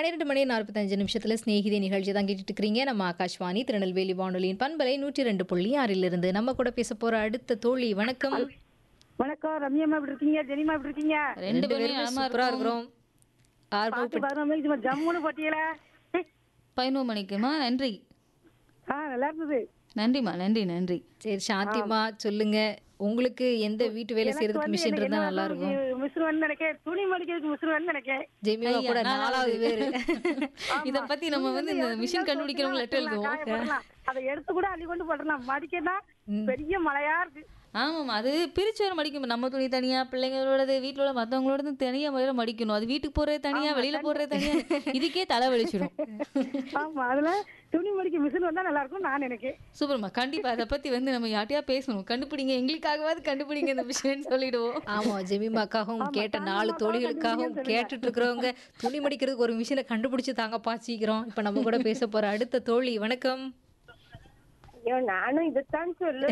பன்னிரெண்டு மணி நாற்பத்தஞ்சு நிமிஷத்துல ஸ்நேகிதி நிகழ்ச்சி தான் கேட்டுட்டு இருக்கிறீங்க நம்ம ஆகாஷ்வாணி திருநெல்வேலி வானொலியின் பண்பலை நூற்றி ரெண்டு புள்ளி ஆறிலிருந்து நம்ம கூட பேச போற அடுத்த தோழி வணக்கம் வணக்கம் ரம்யம்மா எப்படி இருக்கீங்க ஜெனிமா எப்படி இருக்கீங்க ரெண்டு பேரும் பேருமே நலமா சூப்பரா இருக்கிறோம் இருக்கிறோம் ஆர்வம் பாட்டு பதினொரு மணிக்கு சும்மா ஜம்முன்னு போட்டீங்களா பதினோரு மணிக்குமா நன்றி ஆ நல்லா இருந்தது நன்றிம்மா நன்றி நன்றி சரி சாந்திமா சொல்லுங்க உங்களுக்கு எந்த வீட்டு வேலை செய்யறதுக்கு மிஷின் இருந்தா நல்லா இருக்கும் மிஸ்ரு வந்து நினைக்கேன் துணி மடிக்கிறதுக்கு மிஸ்ரு வந்து நினைக்கேன் ஜெமிமா கூட ஐயா, நாலாவது பேரு இத பத்தி நம்ம வந்து இந்த மிஷின் கண்டுபிடிக்கிறவங்க லெட்டர் எழுதுவோம் காயப்படலாம். அதை எடுத்து கூட அள்ளி கொண்டு போடலாம் மடிக்கனா பெரிய மழையா இருக்கு ஆமாம்மா அது பிரிச்சு வர மடிக்கும் நம்ம துணி தனியா பிள்ளைங்களோடது வீட்டுல உள்ள மத்தவங்களோடது தனியா வேற மடிக்கணும் அது வீட்டுக்கு போறது தனியா வெளியில போறது தனியா இதுக்கே தலை வலிச்சிடும் ஆமா அதுல துணி மடிக்க மிஷின் வந்தா நல்லா இருக்கும் நான் நினைக்கிறேன் சூப்பர்மா கண்டிப்பா அதை பத்தி வந்து நம்ம யார்ட்டையா பேசணும் கண்டுபிடிங்க எங்களுக்காகவாது கண்டுபிடிங்க இந்த மிஷின் சொல்லிடுவோம் ஆமா ஜெமிமாக்காகவும் கேட்ட நாலு தோழிகளுக்காகவும் கேட்டுட்டு இருக்கிறவங்க துணி மடிக்கிறதுக்கு ஒரு மிஷினை கண்டுபிடிச்சு தாங்கப்பா சீக்கிரம் இப்ப நம்ம கூட பேச போற அடுத்த தோழி வணக்கம் ஐயோ நானும் இதுதான்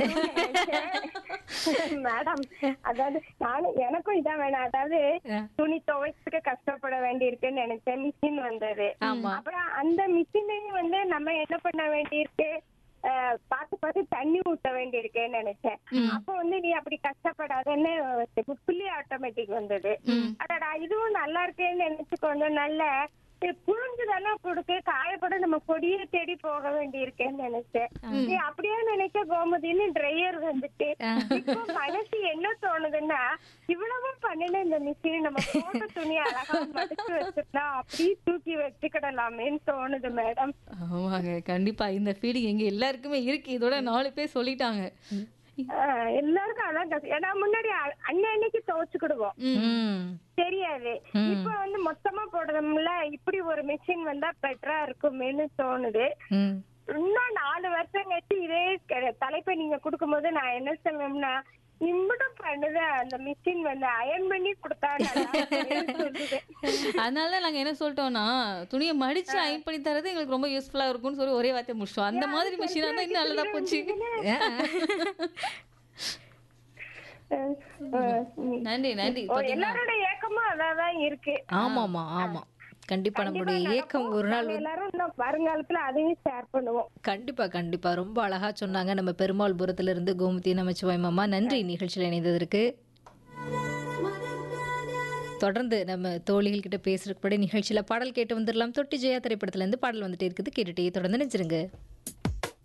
சொல்லணும் மேடம் அதாவது நானும் எனக்கும் இதான் வேணும் அதாவது துணி துவைக்கிறதுக்கு கஷ்டப்பட வேண்டியிருக்குன்னு நினைச்சேன் மிஷின் வந்தது அப்புறம் அந்த மிஷினையும் வந்து நம்ம என்ன பண்ண வேண்டியிருக்கு அஹ், பார்த்து பார்த்து தண்ணி ஊத்த வேண்டியிருக்கேன்னு நினைச்சேன் அப்ப வந்து நீ அப்படி கஷ்டப்படாதன்னு புள்ளி ஆட்டோமேட்டிக் வந்தது அடடா இதுவும் நல்லா இருக்கேன்னு நினைச்சு கொஞ்சம் நல்ல புழிஞ்சு தானே கொடுக்கு காயப்பட நம்ம கொடியை தேடி போக வேண்டியிருக்கேன்னு நினைச்சேன் சரி, அப்படியே நினைச்ச கோமதின்னு ட்ரையர் வந்துட்டு இப்போ மனசு என்ன தோணுதுன்னா இவ்வளவும் பண்ணின இந்த மிஷின் நம்ம போட்ட துணி அழகா மடிச்சு வச்சிருந்தா அப்படியே தூக்கி வச்சுக்கிடலாமேன்னு தோணுது மேடம் ஆமாங்க கண்டிப்பா இந்த ஃபீலிங் எங்க எல்லாருக்குமே இருக்கு இதோட நாலு பேர் சொல்லிட்டாங்க ஆஹ் எல்லாருக்கும் அதான் கஷ்டம் ஏன்னா முன்னாடி அ- அன்னன்னைக்கு துவைச்சுக்கிடுவோம் ம் தெரியாது இப்ப வந்து மொத்தமா போடுறோம்ல இப்படி ஒரு மிஷின் வந்தா பெட்டரா இருக்குமேன்னு தோணுது ம் இன்னும் நாலு வருஷம் கழிச்சு இதே க- தலைப்பை நீங்க கொடுக்கும்போது நான் என்ன சொல்லுவேன்னா இம்புட்டும் பண்ணுது அந்த மிஷின் வந்து அயன் பண்ணி கொடுத்தா நல்லா இருக்குமேன்னு சொல்லுது அதனால நாங்க என்ன சொல்லிட்டோம்னா துணியை மடிச்சு அயன் பண்ணி தரது எங்களுக்கு ரொம்ப யூஸ்ஃபுல்லா இருக்கும்னு சொல்லி ஒரே வார்த்தை முடிச்சோம் அந்த மாதிரி மிஷினா இருந்தா இன்னும் நல்லதா போச்சு அஹ் அஹ் நன்றி நன்றி ஓ, எல்லாரோட ஏக்கமும் அதாதான் இருக்கு ஆமாமா ஆமா கண்டிப்பா நம்மளுடைய ஏக்கம் ஒரு நாள் வந்து- எல்லாரும் இன்னும் வருங்காலத்துல அதையும் ஷேர் பண்ணுவோம் கண்டிப்பா கண்டிப்பா ரொம்ப அழகா சொன்னாங்க நம்ம பெருமாள்புரத்துல இருந்து கோமதி நமச்சிவாய் மாமா நன்றி நிகழ்ச்சியில் இணைந்ததற்கு தொடர்ந்து நம்ம தோழிகள் கிட்ட பேசுறதுக்கு நிகழ்ச்சியில பாடல் கேட்டு வந்துடலாம் தொட்டி ஜெயா திரைப்படத்துல இருந்து பாடல் வந்துட்டே இருக்குது கேட்டுட்டே தொடர்ந்து நினைச்சிருங்க